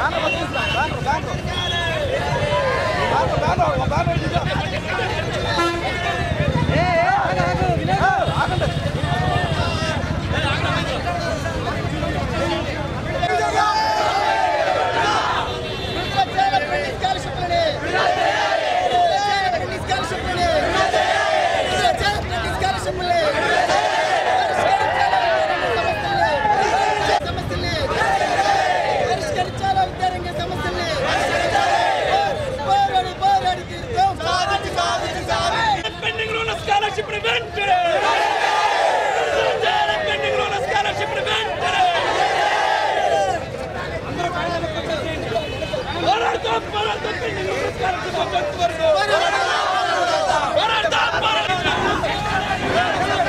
Pending లో ఉన్న scholarship వెంటనే పెండింగ్ లో ఉన్న స్కాలర్షిప్ వెంటనే పోరాడతాం పోరాడతాం పెండింగ్ లో ఉన్న స్కాలర్షిప్ వరకు పోరాడతాం పోరాడతాం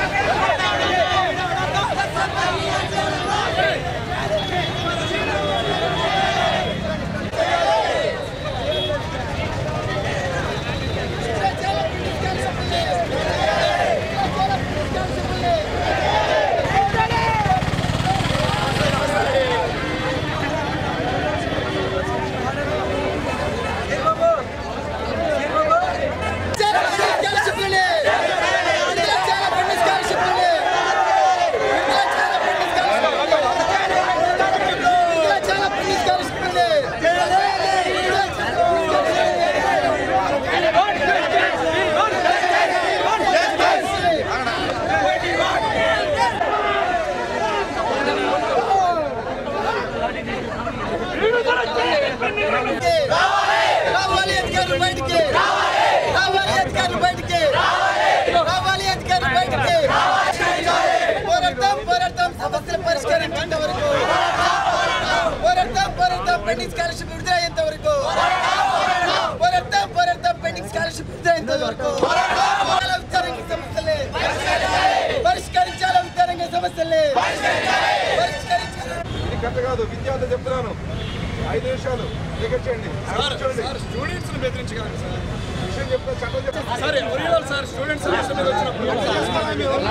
రావాలి అధికారులు బయటికి రావాలి అధికారులు బయటికి రావాలి అధికారులు బయటికి పోరాడతాం పోరాడతాం సమస్యలు పరిష్కరించేంత వరకు పోరాడతాం పోరాడతాం పెండింగ్ స్కాలర్షిప్ విడుదలయ్యేంత వరకు పోరాడతాం పోరాడతాం పెండింగ్ స్కాలర్షిప్ విడుదలయ్యేంత వరకు విద్యారంగ సమస్యలే పరిష్కరించాలి విద్యారంగ సమస్యలే పరిష్కరించాలి ఇది కరెక్ట్ కాదు విద్యార్థి చెప్తున్నాను ఐదు నిమిషాలు టికెట్ చేయండి కూర్చోండి. స్టూడెంట్స్ బెదిరించగలరు సార్ విషయం చెప్తే చట్టం చెప్తే సార్ ఎవరి సార్ స్టూడెంట్స్ సమస్య మీద వచ్చినప్పుడు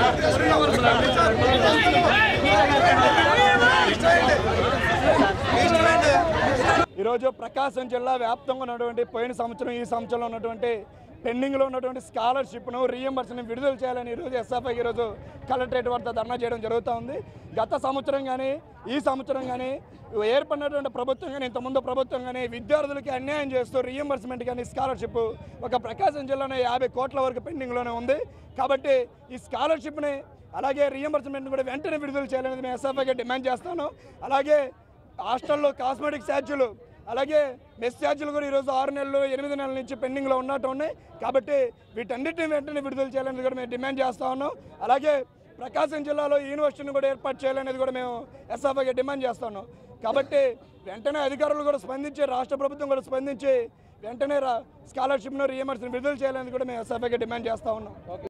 ఈరోజు ప్రకాశం జిల్లా వ్యాప్తంగా ఉన్నటువంటి పోయిన సంవత్సరం ఈ సంవత్సరంలో ఉన్నటువంటి పెండింగ్లో ఉన్నటువంటి స్కాలర్షిప్ను రీఎంబర్స్ని విడుదల చేయాలని ఈరోజు ఎస్ఎఫ్ఐ ఈరోజు కలెక్టరేట్ వద్ద ధర్నా చేయడం జరుగుతూ ఉంది గత సంవత్సరం కానీ ఈ సంవత్సరం కానీ ఏర్పడినటువంటి ప్రభుత్వం కానీ ఇంతకుముందు ప్రభుత్వం కానీ విద్యార్థులకి అన్యాయం చేస్తూ రీఎంబర్స్మెంట్ కానీ స్కాలర్షిప్ ఒక ప్రకాశం జిల్లాలో యాభై కోట్ల వరకు పెండింగ్లోనే ఉంది కాబట్టి ఈ స్కాలర్షిప్ని అలాగే రీఎంబర్స్మెంట్ కూడా వెంటనే విడుదల చేయాలనేది మేము ఎస్ఎఫ్ఐగా డిమాండ్ చేస్తాను అలాగే హాస్టల్లో కాస్మెటిక్ ఛార్జీలు అలాగే మెస్ ఛార్జీలు కూడా ఈరోజు ఆరు నెలలు ఎనిమిది నెలల నుంచి పెండింగ్లో ఉన్నట్టు ఉన్నాయి కాబట్టి వీటన్నిటిని వెంటనే విడుదల చేయాలని కూడా మేము డిమాండ్ చేస్తా ఉన్నాం అలాగే ప్రకాశం జిల్లాలో యూనివర్సిటీని కూడా ఏర్పాటు చేయాలనేది కూడా మేము ఎస్ఎఫ్ఐగా డిమాండ్ చేస్తా ఉన్నాం కాబట్టి వెంటనే అధికారులు కూడా స్పందించి రాష్ట్ర ప్రభుత్వం కూడా స్పందించి వెంటనే రా స్కాలర్షిప్ను రీఎంబర్స్ని విడుదల చేయాలని కూడా మేము ఎస్ఎఫ్ఐగా డిమాండ్ చేస్తా ఉన్నాం